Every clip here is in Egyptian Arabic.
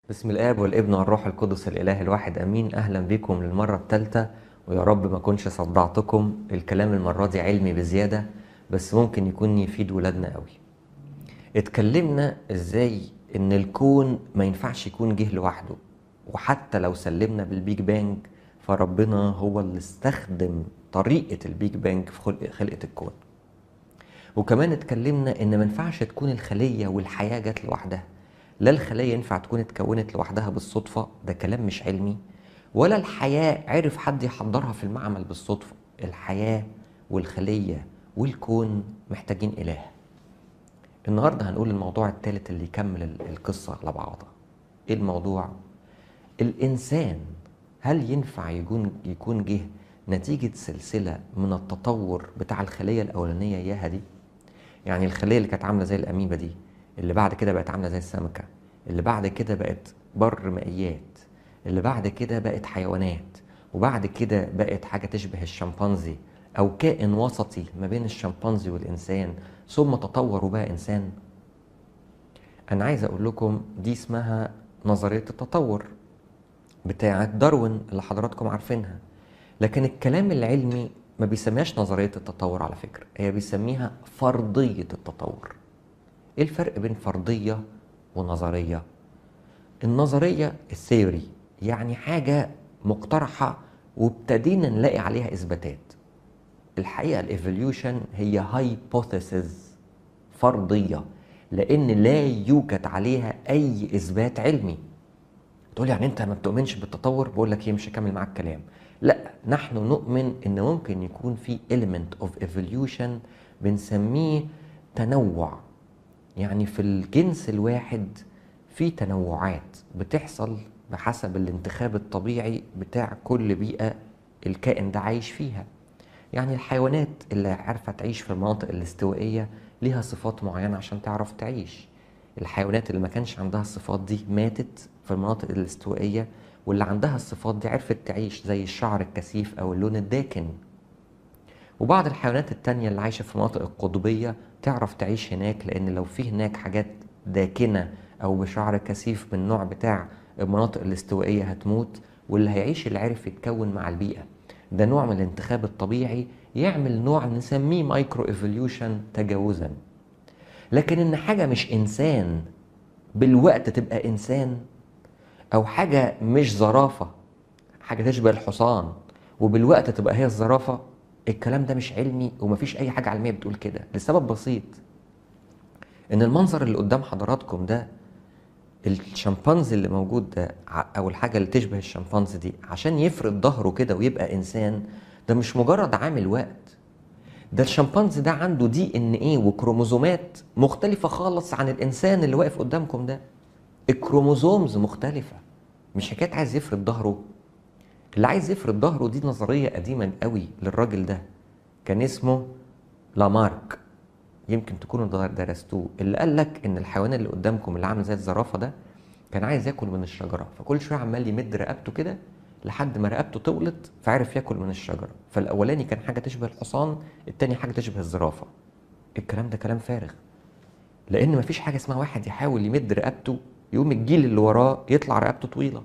بسم الاب والابن والروح القدس الاله الواحد امين اهلا بكم للمره الثالثه ويا رب ما اكونش صدعتكم الكلام المره دي علمي بزياده بس ممكن يكون يفيد ولادنا قوي اتكلمنا ازاي ان الكون ما ينفعش يكون جه لوحده وحتى لو سلمنا بالبيج بانج فربنا هو اللي استخدم طريقه البيج بانج في خلق خلقه الكون وكمان اتكلمنا ان ما ينفعش تكون الخليه والحياه جت لوحدها لا الخليه ينفع تكون اتكونت لوحدها بالصدفه ده كلام مش علمي ولا الحياه عرف حد يحضرها في المعمل بالصدفه الحياه والخليه والكون محتاجين اله النهارده هنقول الموضوع الثالث اللي يكمل ال- القصه على بعضها ايه الموضوع الانسان هل ينفع يكون يكون جه نتيجه سلسله من التطور بتاع الخليه الاولانيه اياها دي يعني الخليه اللي كانت عامله زي الاميبا دي اللي بعد كده بقت عامله زي السمكه اللي بعد كده بقت بر مائيات اللي بعد كده بقت حيوانات وبعد كده بقت حاجه تشبه الشمبانزي او كائن وسطي ما بين الشمبانزي والانسان ثم تطور وبقى انسان انا عايز اقول لكم دي اسمها نظريه التطور بتاعه داروين اللي حضراتكم عارفينها لكن الكلام العلمي ما بيسميهاش نظريه التطور على فكره هي بيسميها فرضيه التطور ايه الفرق بين فرضيه ونظريه النظريه الثيوري يعني حاجه مقترحه وابتدينا نلاقي عليها اثباتات الحقيقه الايفوليوشن هي هايبوثيسز فرضيه لان لا يوجد عليها اي اثبات علمي تقول يعني انت ما بتؤمنش بالتطور بقول لك يمشي كمل معاك كلام لا نحن نؤمن ان ممكن يكون في element of evolution بنسميه تنوع يعني في الجنس الواحد في تنوعات بتحصل بحسب الانتخاب الطبيعي بتاع كل بيئة الكائن ده عايش فيها يعني الحيوانات اللي عارفة تعيش في المناطق الاستوائية ليها صفات معينة عشان تعرف تعيش الحيوانات اللي ما كانش عندها الصفات دي ماتت في المناطق الاستوائية واللي عندها الصفات دي عرفت تعيش زي الشعر الكثيف أو اللون الداكن وبعض الحيوانات التانية اللي عايشة في المناطق القطبية تعرف تعيش هناك لأن لو في هناك حاجات داكنة أو بشعر كثيف من النوع بتاع المناطق الاستوائية هتموت واللي هيعيش اللي عرف يتكون مع البيئة ده نوع من الانتخاب الطبيعي يعمل نوع نسميه مايكرو ايفوليوشن تجاوزا لكن ان حاجة مش انسان بالوقت تبقى انسان او حاجة مش زرافة حاجة تشبه الحصان وبالوقت تبقى هي الزرافة الكلام ده مش علمي ومفيش اي حاجة علمية بتقول كده لسبب بسيط ان المنظر اللي قدام حضراتكم ده الشمبانزي اللي موجود ده ع- او الحاجة اللي تشبه الشمبانزي دي عشان يفرد ظهره كده ويبقى انسان ده مش مجرد عامل وقت ده الشمبانزي ده عنده دي ان ايه وكروموزومات مختلفة خالص عن الانسان اللي واقف قدامكم ده الكروموزومز مختلفة مش حكاية عايز يفرد ظهره اللي عايز يفرد ظهره دي نظرية قديمة قوي للراجل ده كان اسمه لامارك يمكن تكونوا در- درستوه اللي قال لك ان الحيوان اللي قدامكم اللي عامل زي الزرافة ده كان عايز ياكل من الشجرة فكل شوية عمال يمد رقبته كده لحد ما رقبته طولت فعرف ياكل من الشجرة فالاولاني كان حاجة تشبه الحصان التاني حاجة تشبه الزرافة الكلام ده كلام فارغ لان مفيش حاجه اسمها واحد يحاول يمد رقبته يقوم الجيل اللي وراه يطلع رقبته طويله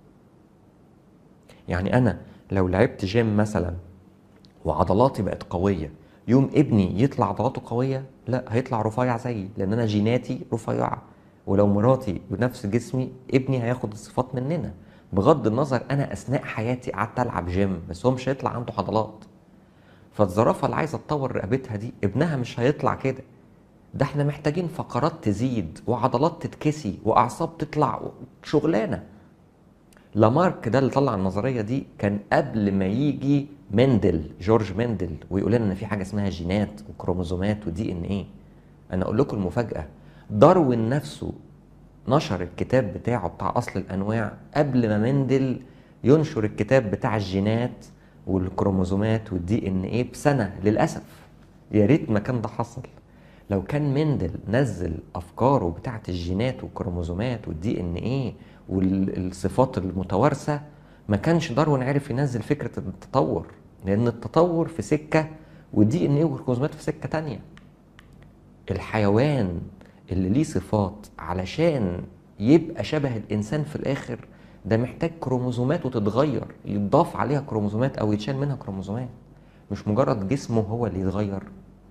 يعني انا لو لعبت جيم مثلا وعضلاتي بقت قويه يوم ابني يطلع عضلاته قويه لا هيطلع رفيع زيي لان انا جيناتي رفيعه ولو مراتي بنفس جسمي ابني هياخد الصفات مننا بغض النظر انا اثناء حياتي قعدت العب جيم بس هو مش هيطلع عنده عضلات فالزرافه اللي عايزه تطور رقبتها دي ابنها مش هيطلع كده ده احنا محتاجين فقرات تزيد وعضلات تتكسي واعصاب تطلع شغلانه لامارك ده اللي طلع النظريه دي كان قبل ما يجي مندل جورج مندل ويقول لنا ان في حاجه اسمها جينات وكروموزومات ودي ان ايه انا اقول لكم المفاجاه داروين نفسه نشر الكتاب بتاعه بتاع اصل الانواع قبل ما مندل ينشر الكتاب بتاع الجينات والكروموزومات والدي ان ايه بسنه للاسف يا ريت ما كان ده حصل لو كان مندل نزل افكاره بتاعت الجينات والكروموزومات والدي ان ايه والصفات المتوارثه ما كانش داروين عرف ينزل فكره التطور لان التطور في سكه والدي ان ايه والكروموزومات في سكه تانية الحيوان اللي ليه صفات علشان يبقى شبه الانسان في الاخر ده محتاج كروموزوماته تتغير يتضاف عليها كروموزومات او يتشال منها كروموزومات مش مجرد جسمه هو اللي يتغير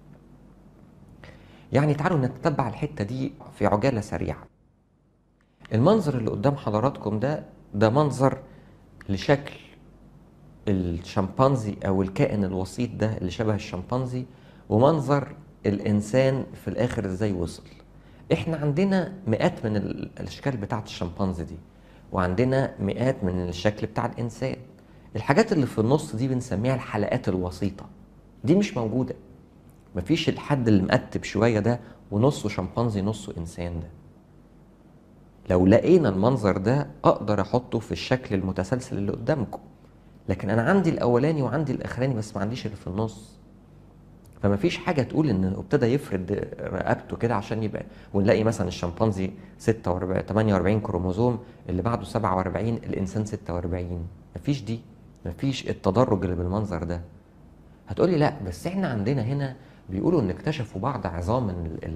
يعني تعالوا نتتبع الحته دي في عجاله سريعه المنظر اللي قدام حضراتكم ده ده منظر لشكل الشمبانزي او الكائن الوسيط ده اللي شبه الشمبانزي ومنظر الانسان في الاخر ازاي وصل احنا عندنا مئات من الاشكال بتاعت الشمبانزي دي وعندنا مئات من الشكل بتاع الانسان الحاجات اللي في النص دي بنسميها الحلقات الوسيطه دي مش موجوده مفيش الحد اللي مقتب شويه ده ونصه شمبانزي نصه انسان ده لو لقينا المنظر ده اقدر احطه في الشكل المتسلسل اللي قدامكم لكن انا عندي الاولاني وعندي الاخراني بس ما عنديش اللي في النص فما فيش حاجه تقول ان ابتدى يفرد رقبته كده عشان يبقى ونلاقي مثلا الشمبانزي 46 48 كروموزوم اللي بعده 47 الانسان 46 مفيش دي مفيش التدرج اللي بالمنظر ده هتقولي لا بس احنا عندنا هنا بيقولوا ان اكتشفوا بعض عظام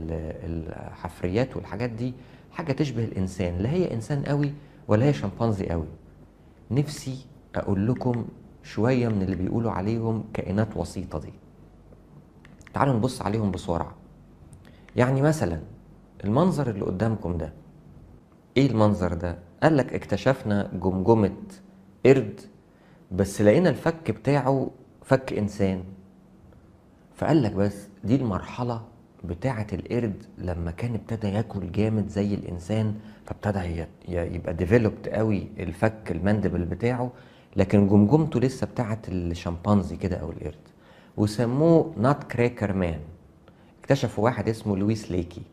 الحفريات والحاجات دي حاجه تشبه الانسان لا هي انسان قوي ولا هي شمبانزي قوي نفسي اقول لكم شويه من اللي بيقولوا عليهم كائنات وسيطه دي تعالوا نبص عليهم بسرعه يعني مثلا المنظر اللي قدامكم ده ايه المنظر ده قال لك اكتشفنا جمجمه قرد بس لقينا الفك بتاعه فك انسان فقال لك بس دي المرحله بتاعه القرد لما كان ابتدى ياكل جامد زي الانسان فابتدى يبقى ديفلوبد قوي الفك المندبل بتاعه لكن جمجمته لسه بتاعه الشمبانزي كده او القرد وسموه نات كريكر مان اكتشفوا واحد اسمه لويس ليكي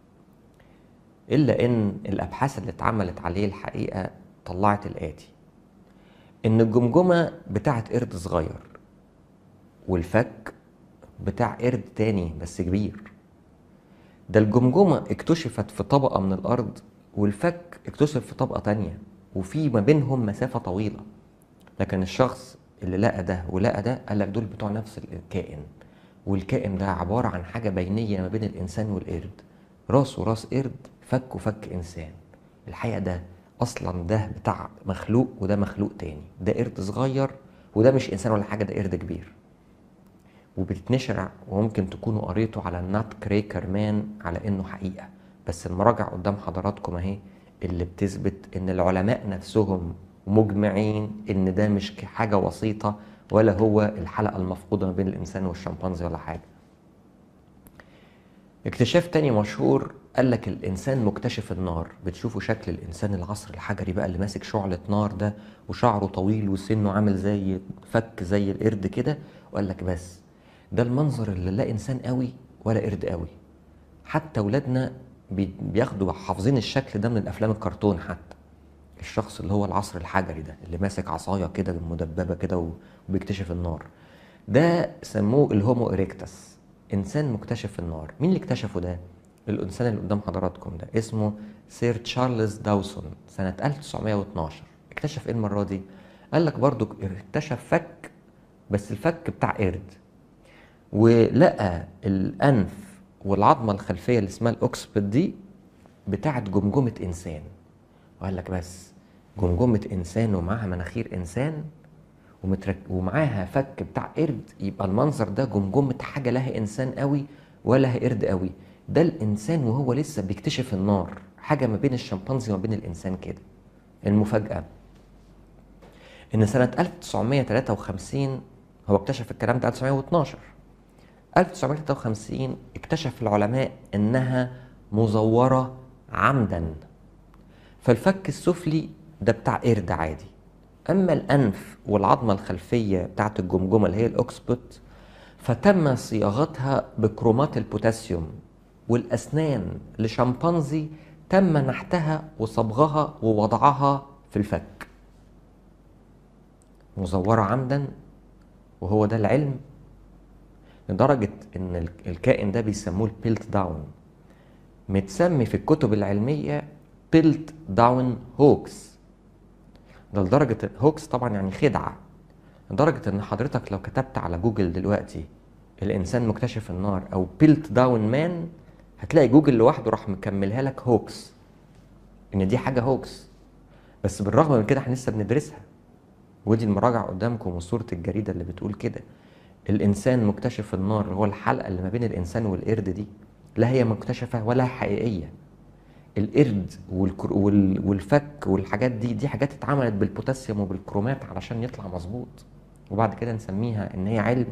الا ان الابحاث اللي اتعملت عليه الحقيقه طلعت الاتي ان الجمجمه بتاعت قرد صغير والفك بتاع قرد تاني بس كبير ده الجمجمة اكتشفت في طبقة من الأرض والفك اكتشف في طبقة تانية وفي ما بينهم مسافة طويلة لكن الشخص اللي لقى ده ولقى ده قال لك دول بتوع نفس الكائن والكائن ده عبارة عن حاجة بينية ما بين الإنسان والقرد راسه راس قرد فكه فك إنسان الحقيقة ده أصلا ده بتاع مخلوق وده مخلوق تاني ده قرد صغير وده مش إنسان ولا حاجة ده قرد كبير وبتتنشر وممكن تكونوا قريتوا على النات كريكر مان على انه حقيقه بس المراجع قدام حضراتكم اهي اللي بتثبت ان العلماء نفسهم مجمعين ان ده مش حاجه وسيطه ولا هو الحلقه المفقوده ما بين الانسان والشمبانزي ولا حاجه اكتشاف تاني مشهور قال لك الانسان مكتشف النار بتشوفوا شكل الانسان العصر الحجري بقى اللي ماسك شعله نار ده وشعره طويل وسنه عامل زي فك زي القرد كده وقال لك بس ده المنظر اللي لا انسان قوي ولا قرد قوي حتى ولادنا بياخدوا حافظين الشكل ده من الافلام الكرتون حتى الشخص اللي هو العصر الحجري ده اللي ماسك عصايه كده مدببه كده وبيكتشف النار ده سموه الهومو اريكتس انسان مكتشف النار مين اللي اكتشفه ده الانسان اللي قدام حضراتكم ده اسمه سير تشارلز داوسون سنه 1912 اكتشف ايه المره دي قال لك برضو اكتشف فك بس الفك بتاع قرد ولقى الانف والعظمه الخلفيه اللي اسمها الاوكسبت دي بتاعت جمجمه انسان وقال لك بس جمجمه انسان ومعاها مناخير انسان ومترك ومعاها فك بتاع قرد يبقى المنظر ده جمجمه حاجه لها انسان قوي ولا قرد قوي ده الانسان وهو لسه بيكتشف النار حاجه ما بين الشمبانزي وما بين الانسان كده المفاجاه ان سنه 1953 هو اكتشف الكلام ده 1912 1953 اكتشف العلماء انها مزوره عمدا فالفك السفلي ده بتاع قرد عادي اما الانف والعظمه الخلفيه بتاعت الجمجمه اللي هي الاوكسبوت فتم صياغتها بكرومات البوتاسيوم والاسنان لشمبانزي تم نحتها وصبغها ووضعها في الفك مزوره عمدا وهو ده العلم لدرجة إن الكائن ده بيسموه البيلت داون متسمي في الكتب العلمية بيلت داون هوكس ده لدرجة هوكس طبعا يعني خدعة لدرجة إن حضرتك لو كتبت على جوجل دلوقتي الإنسان مكتشف النار أو بيلت داون مان هتلاقي جوجل لوحده راح مكملها لك هوكس ان دي حاجه هوكس بس بالرغم من كده احنا لسه بندرسها ودي المراجعه قدامكم وصوره الجريده اللي بتقول كده الانسان مكتشف النار اللي هو الحلقه اللي ما بين الانسان والقرد دي لا هي مكتشفه ولا حقيقيه القرد والكر... وال... والفك والحاجات دي دي حاجات اتعملت بالبوتاسيوم وبالكرومات علشان يطلع مظبوط وبعد كده نسميها ان هي علم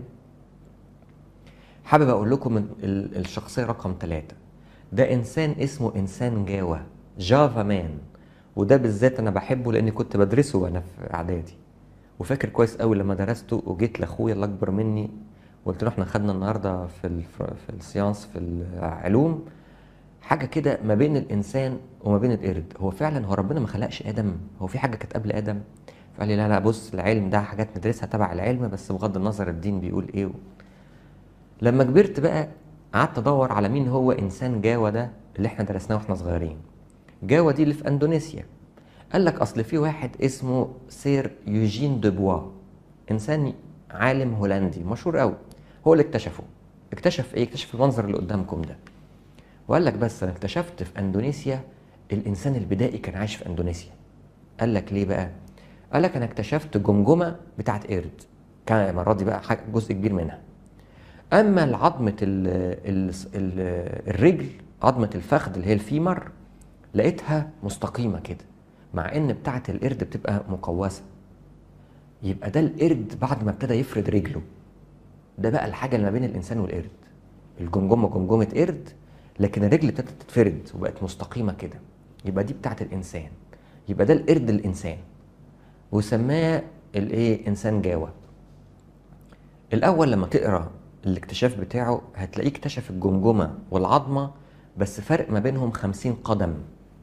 حابب اقول لكم ال... الشخصيه رقم ثلاثة ده انسان اسمه انسان جاوا جافا مان وده بالذات انا بحبه لاني كنت بدرسه وانا في اعدادي وفاكر كويس قوي لما درسته وجيت لاخويا اللي اكبر مني وقلت له احنا خدنا النهارده في ال... في السيانس في العلوم حاجه كده ما بين الانسان وما بين القرد هو فعلا هو ربنا ما خلقش ادم هو في حاجه كانت قبل ادم فقال لي لا لا بص العلم ده حاجات ندرسها تبع العلم بس بغض النظر الدين بيقول ايه لما كبرت بقى قعدت ادور على مين هو انسان جاوا ده اللي احنا درسناه واحنا صغيرين جاوا دي اللي في اندونيسيا قال لك اصل في واحد اسمه سير يوجين دوبوا انسان عالم هولندي مشهور قوي هو اللي اكتشفه اكتشف ايه اكتشف المنظر اللي قدامكم ده وقال لك بس انا اكتشفت في اندونيسيا الانسان البدائي كان عايش في اندونيسيا قال لك ليه بقى قال لك انا اكتشفت جمجمه بتاعت قرد كان المره دي بقى جزء كبير منها اما العظمه ال ال ال الرجل عظمه الفخذ اللي هي الفيمر لقيتها مستقيمه كده مع ان بتاعه القرد بتبقى مقوسه يبقى ده القرد بعد ما ابتدى يفرد رجله ده بقى الحاجه اللي ما بين الانسان والقرد الجمجمه جمجمه قرد لكن الرجل ابتدت تتفرد وبقت مستقيمه كده يبقى دي بتاعت الانسان يبقى ده القرد الانسان وسماه الايه انسان جاوا الاول لما تقرا الاكتشاف بتاعه هتلاقيه اكتشف الجمجمه والعظمه بس فرق ما بينهم خمسين قدم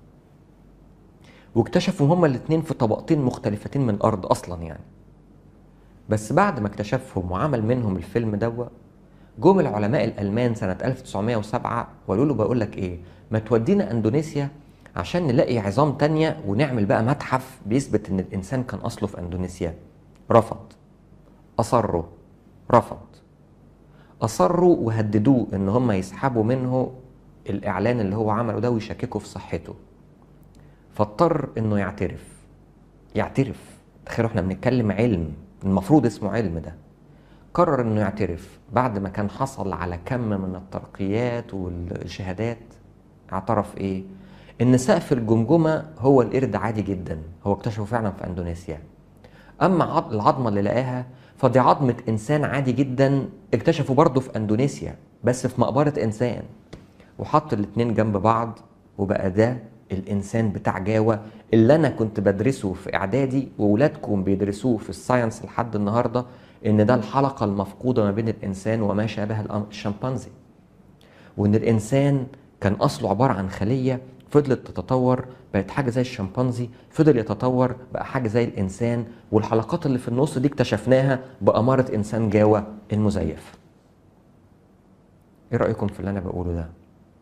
واكتشفوا هما الاتنين في طبقتين مختلفتين من الارض اصلا يعني بس بعد ما اكتشفهم وعمل منهم الفيلم دوا جم العلماء الالمان سنه 1907 وقالوا له بقول لك ايه ما تودينا اندونيسيا عشان نلاقي عظام تانية ونعمل بقى متحف بيثبت ان الانسان كان اصله في اندونيسيا رفض اصروا رفض اصروا وهددوه ان هم يسحبوا منه الاعلان اللي هو عمله ده ويشككوا في صحته فاضطر انه يعترف يعترف تخيلوا احنا بنتكلم علم المفروض اسمه علم ده قرر انه يعترف بعد ما كان حصل على كم من الترقيات والشهادات اعترف ايه ان سقف الجمجمه هو القرد عادي جدا هو اكتشفه فعلا في اندونيسيا اما العظمه اللي لقاها فدي عظمه انسان عادي جدا اكتشفوا برضه في اندونيسيا بس في مقبره انسان وحط الاتنين جنب بعض وبقى ده الانسان بتاع جاوا اللي انا كنت بدرسه في اعدادي واولادكم بيدرسوه في الساينس لحد النهارده ان ده الحلقه المفقوده ما بين الانسان وما شابه الشمبانزي وان الانسان كان اصله عباره عن خليه فضلت تتطور بقت حاجه زي الشمبانزي فضل يتطور بقى حاجه زي الانسان والحلقات اللي في النص دي اكتشفناها باماره انسان جاوا المزيف ايه رايكم في اللي انا بقوله ده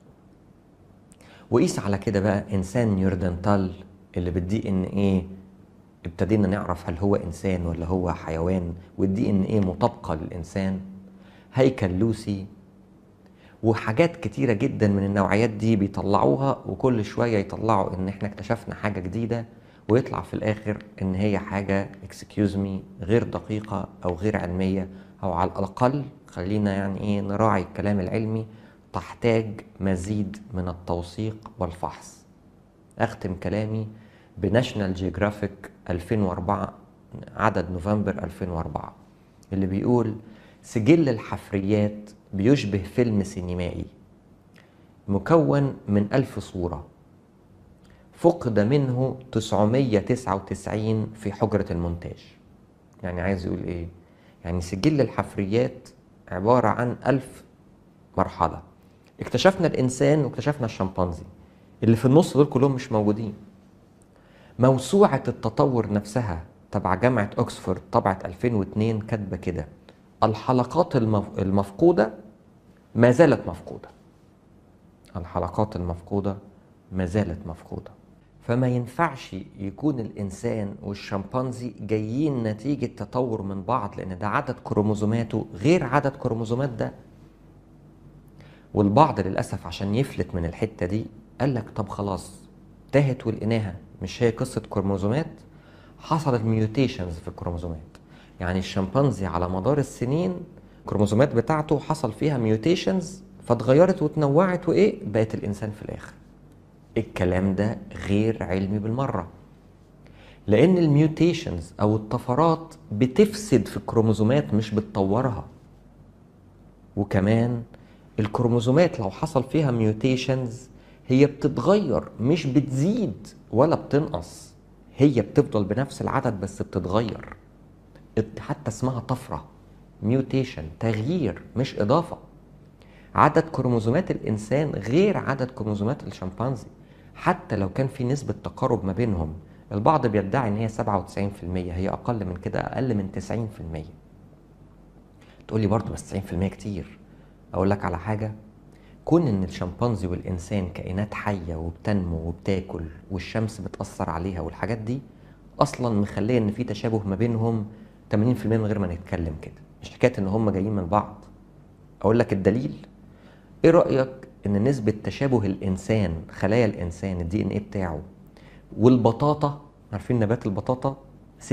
وقيس على كده بقى انسان نيوردنتال اللي بالدي ان ايه ابتدينا نعرف هل هو انسان ولا هو حيوان والدي ان ايه مطابقه للانسان هيكل لوسي وحاجات كتيره جدا من النوعيات دي بيطلعوها وكل شويه يطلعوا ان احنا اكتشفنا حاجه جديده ويطلع في الاخر ان هي حاجه اكسكيوز مي غير دقيقه او غير علميه او على الاقل خلينا يعني ايه نراعي الكلام العلمي تحتاج مزيد من التوثيق والفحص اختم كلامي بناشونال جيوغرافيك 2004 عدد نوفمبر 2004 اللي بيقول سجل الحفريات بيشبه فيلم سينمائي مكون من ألف صورة فقد منه 999 في حجرة المونتاج يعني عايز يقول ايه يعني سجل الحفريات عبارة عن ألف مرحلة اكتشفنا الإنسان واكتشفنا الشمبانزي اللي في النص دول كلهم مش موجودين موسوعة التطور نفسها تبع جامعة أكسفورد طبعة 2002 كاتبة كده الحلقات المفقودة ما زالت مفقودة الحلقات المفقودة ما زالت مفقودة فما ينفعش يكون الإنسان والشمبانزي جايين نتيجة تطور من بعض لأن ده عدد كروموزوماته غير عدد كروموزومات ده والبعض للأسف عشان يفلت من الحتة دي قال لك طب خلاص تاهت ولقيناها مش هي قصه كروموزومات حصلت ميوتيشنز في الكروموزومات يعني الشمبانزي على مدار السنين الكروموزومات بتاعته حصل فيها ميوتيشنز فاتغيرت وتنوعت وايه بقت الانسان في الاخر الكلام ده غير علمي بالمره لان الميوتيشنز او الطفرات بتفسد في الكروموزومات مش بتطورها وكمان الكروموزومات لو حصل فيها ميوتيشنز هي بتتغير مش بتزيد ولا بتنقص هي بتفضل بنفس العدد بس بتتغير حتى اسمها طفره ميوتيشن تغيير مش اضافه عدد كروموزومات الانسان غير عدد كروموزومات الشمبانزي حتى لو كان في نسبه تقارب ما بينهم البعض بيدعي ان هي 97% هي اقل من كده اقل من 90% تقول لي برضه بس 90% كتير اقول لك على حاجه كون ان الشمبانزي والانسان كائنات حيه وبتنمو وبتاكل والشمس بتاثر عليها والحاجات دي اصلا مخليه ان في تشابه ما بينهم 80% من غير ما نتكلم كده مش حكايه ان هم جايين من بعض اقول لك الدليل ايه رايك ان نسبه تشابه الانسان خلايا الانسان الدي ان ايه بتاعه والبطاطا عارفين نبات البطاطا 60%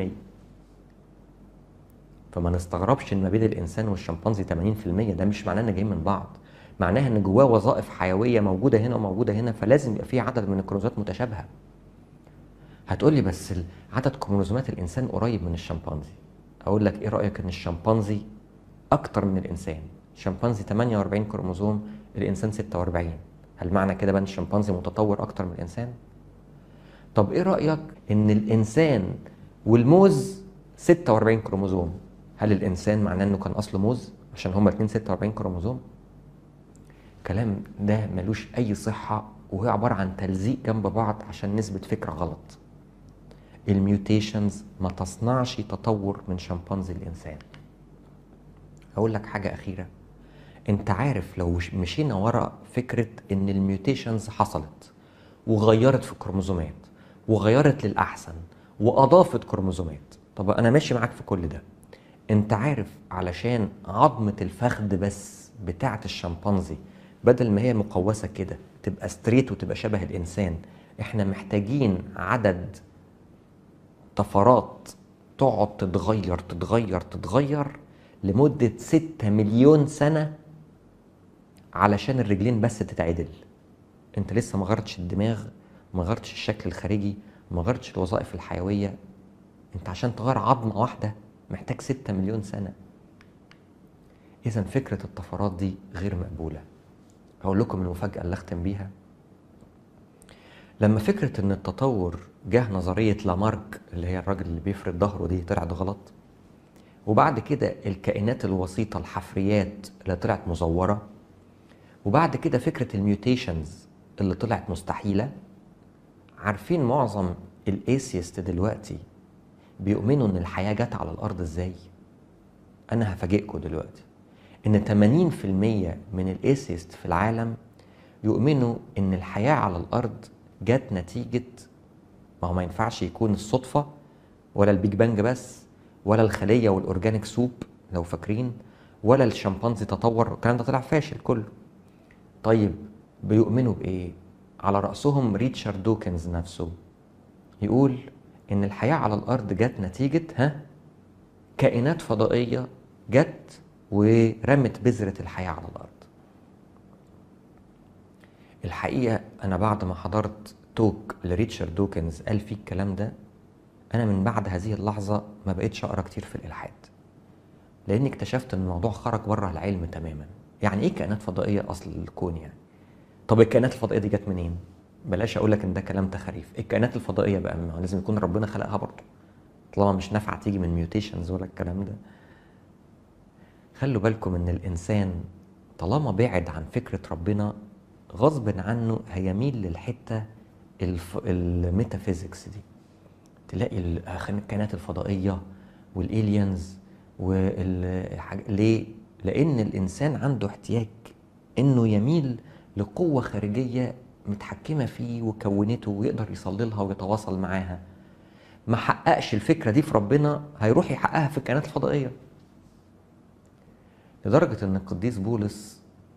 فما نستغربش ان ما بين الانسان والشمبانزي 80% ده مش معناه ان جايين من بعض معناها ان جواه وظائف حيويه موجوده هنا وموجوده هنا فلازم يبقى في عدد من الكروموزومات متشابهه هتقول لي بس عدد كروموزومات الانسان قريب من الشمبانزي اقول لك ايه رايك ان الشمبانزي اكتر من الانسان الشمبانزي 48 كروموزوم الانسان 46 هل معنى كده بقى ان الشمبانزي متطور اكتر من الانسان طب ايه رايك ان الانسان والموز 46 كروموزوم هل الانسان معناه انه كان اصله موز عشان هما الاثنين 46 كروموزوم الكلام ده ملوش اي صحه وهي عباره عن تلزيق جنب بعض عشان نثبت فكره غلط الميوتيشنز ما تصنعش تطور من شمبانزي الانسان اقول لك حاجه اخيره انت عارف لو مشينا ورا فكره ان الميوتيشنز حصلت وغيرت في الكروموزومات وغيرت للاحسن واضافت كروموزومات طب انا ماشي معاك في كل ده انت عارف علشان عظمه الفخذ بس بتاعه الشمبانزي بدل ما هي مقوسه كده تبقى ستريت وتبقى شبه الانسان احنا محتاجين عدد طفرات تقعد تتغير تتغير تتغير لمدة ستة مليون سنة علشان الرجلين بس تتعدل انت لسه ما غيرتش الدماغ ما غيرتش الشكل الخارجي ما غيرتش الوظائف الحيوية انت عشان تغير عظمة واحدة محتاج ستة مليون سنة اذا فكرة الطفرات دي غير مقبولة هقول لكم المفاجأة اللي اختم بيها لما فكرة ان التطور جه نظرية لامارك اللي هي الراجل اللي بيفرد ظهره دي طلعت غلط وبعد كده الكائنات الوسيطة الحفريات اللي طلعت مزورة وبعد كده فكرة الميوتيشنز اللي طلعت مستحيلة عارفين معظم الايسيست دلوقتي بيؤمنوا ان الحياة جت على الارض ازاي انا هفاجئكم دلوقتي ان 80% من الايسيست في العالم يؤمنوا ان الحياة على الارض جت نتيجة ما هو ما ينفعش يكون الصدفة ولا البيج بانج بس ولا الخلية والأورجانيك سوب لو فاكرين ولا الشمبانزي تطور الكلام ده طلع فاشل كله طيب بيؤمنوا بإيه؟ على رأسهم ريتشارد دوكنز نفسه يقول إن الحياة على الأرض جت نتيجة ها كائنات فضائية جت ورمت بذرة الحياة على الأرض الحقيقة أنا بعد ما حضرت توك لريتشارد دوكنز قال فيه الكلام ده أنا من بعد هذه اللحظة ما بقتش أقرأ كتير في الإلحاد لأني اكتشفت إن الموضوع خرج بره العلم تماما يعني إيه كائنات فضائية أصل الكون يعني طب الكائنات الفضائية دي جت منين؟ بلاش أقول لك إن ده كلام تخاريف الكائنات الفضائية بقى ما لازم يكون ربنا خلقها برضه طالما مش نافعة تيجي من ميوتيشنز ولا الكلام ده خلوا بالكم إن الإنسان طالما بعد عن فكرة ربنا غصب عنه هيميل للحته الف... الميتافيزيكس دي تلاقي الكائنات الفضائيه والالينز والحاج... ليه؟ لان الانسان عنده احتياج انه يميل لقوه خارجيه متحكمه فيه وكونته ويقدر يصلي لها ويتواصل معاها ما حققش الفكره دي في ربنا هيروح يحققها في الكائنات الفضائيه لدرجه ان القديس بولس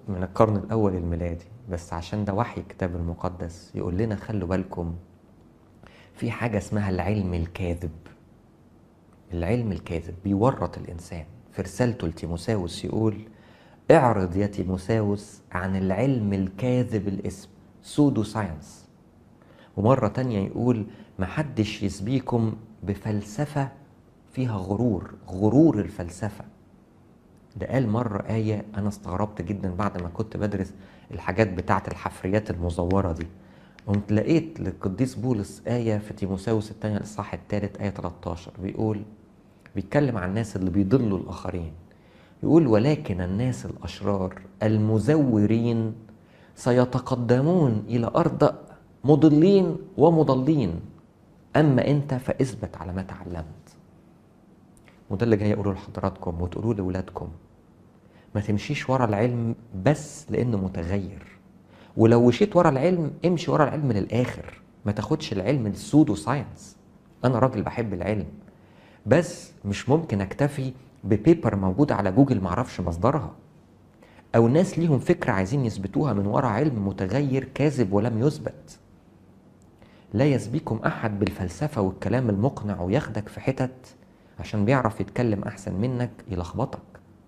من القرن الأول الميلادي بس عشان ده وحي الكتاب المقدس يقول لنا خلوا بالكم في حاجة اسمها العلم الكاذب العلم الكاذب بيورط الإنسان في رسالته لتيموساوس يقول اعرض يا تيموساوس عن العلم الكاذب الاسم سودو ساينس ومرة تانية يقول محدش يسبيكم بفلسفة فيها غرور غرور الفلسفة ده قال مرة آية أنا استغربت جدا بعد ما كنت بدرس الحاجات بتاعة الحفريات المزورة دي قمت لقيت للقديس بولس آية في تيموساوس الثانية الإصحاح الثالث آية 13 بيقول بيتكلم عن الناس اللي بيضلوا الآخرين يقول ولكن الناس الأشرار المزورين سيتقدمون إلى أرض مضلين ومضلين أما أنت فاثبت على ما تعلمت وده اللي جاي أقوله لحضراتكم وتقولوه لأولادكم ما تمشيش ورا العلم بس لأنه متغير ولو مشيت ورا العلم امشي ورا العلم للآخر ما تاخدش العلم السودو ساينس أنا راجل بحب العلم بس مش ممكن أكتفي ببيبر موجودة على جوجل معرفش مصدرها أو ناس ليهم فكرة عايزين يثبتوها من ورا علم متغير كاذب ولم يثبت لا يسبيكم أحد بالفلسفة والكلام المقنع وياخدك في حتت عشان بيعرف يتكلم أحسن منك يلخبطك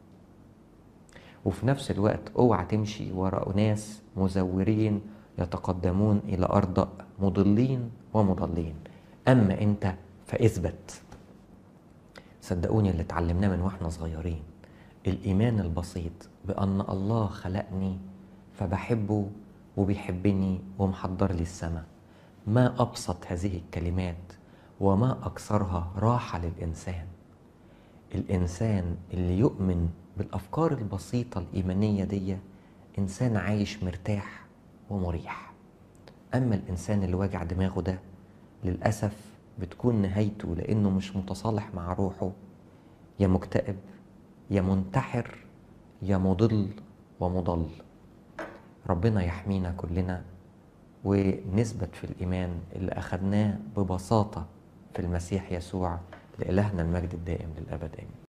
وفي نفس الوقت اوعى تمشي ورا ناس مزورين يتقدمون إلى أرض مضلين ومضلين أما أنت فاثبت صدقوني اللي اتعلمناه من واحنا صغيرين الإيمان البسيط بأن الله خلقني فبحبه وبيحبني ومحضر لي السماء ما أبسط هذه الكلمات وما أكثرها راحة للإنسان الإنسان اللي يؤمن بالأفكار البسيطة الإيمانية دي إنسان عايش مرتاح ومريح أما الإنسان اللي واجع دماغه ده للأسف بتكون نهايته لأنه مش متصالح مع روحه يا مكتئب يا منتحر يا مضل ومضل ربنا يحمينا كلنا ونثبت في الإيمان اللي أخدناه ببساطة في المسيح يسوع لإلهنا المجد الدائم للأبد آمين